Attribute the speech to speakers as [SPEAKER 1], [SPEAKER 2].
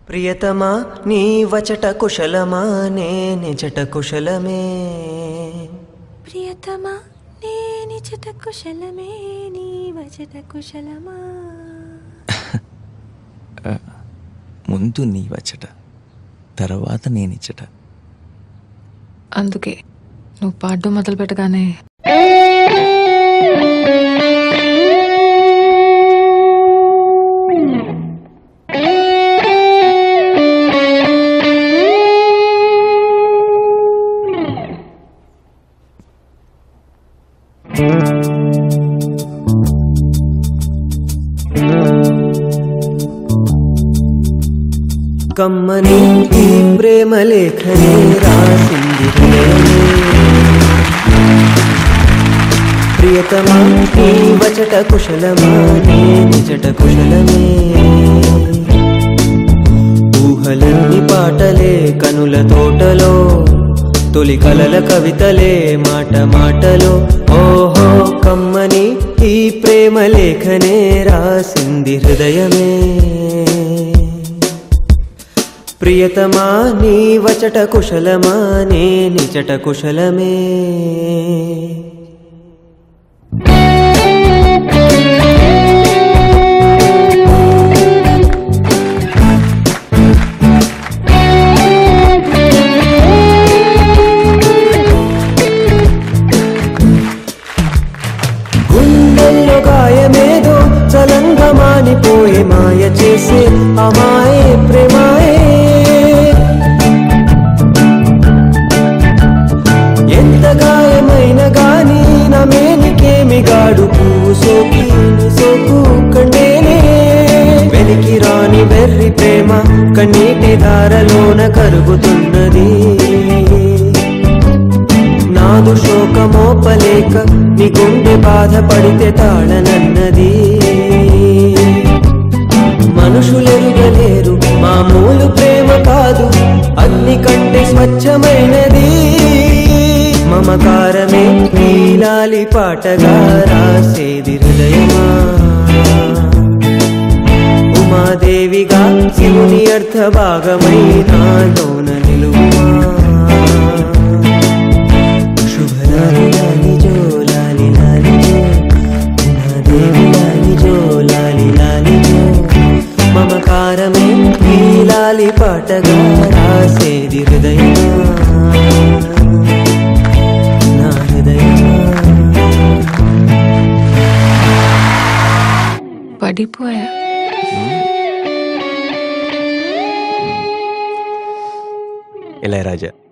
[SPEAKER 1] ప్రియతమా నీ వచట కుశలమా నే నిజట కుశలమే
[SPEAKER 2] ప్రియతమా నేనిచట కుశలమే నీ వచట కుశలమా
[SPEAKER 3] ముందు నీ వచ్చట తర్వాత నేనిచ్చట
[SPEAKER 4] అందుకే నువ్వు పాడడం మొదలు పెట్టగానే
[SPEAKER 1] కమ్మని ఈ ప్రేమ లేఖనే రాసింది హృదయమే. ప్రియతమా నీ వచట కుశలమా నే నిజట కుశలమే ఊహలన్నీ పాటలే కనుల తోటలో తొలి కలల కవితలే మాట మాటలో ఓహో కమ్మని ఈ ప్రేమ లేఖనే రాసింది హృదయమే ప్రియతమా నీ వచట కుశలమా నే నిజట కుశలమే గుండెల్లో గాయమేదో చలంగా మానిపోయే మాయ చేసే అమాయే ప్రేమాయే ఎంత గాయమైన గాని నా మేనికేమి గాడు పువ్వు సోకి నీ సోకు కండేనే వెలికి రాని వెర్రి ప్రేమ కన్నీటి దారలోన కరుగుతున్నది నాదు శోకమోపలేక నీ గుండె బాధపడితే తాళనన్నది మనుషులెరుగలేరు మామూలు ప్రేమ కాదు అన్ని కంటే స్వచ్ఛమైనది మమకారమే నీలాలి పాటగా రాసేది హృదయమా ఉమాదేవిగా శివుని అర్థ భాగమై నాలోన నిలువుమా శుభలాలి లాలి జో లాలి లాలి జో ఉమాదేవి లాలి జో లాలి లాలి జో మమకారమే ఈ లాలి పాటగా రాసేది హృదయమా నా హృదయమా
[SPEAKER 4] పడిపోయా
[SPEAKER 3] ఇళయరాజా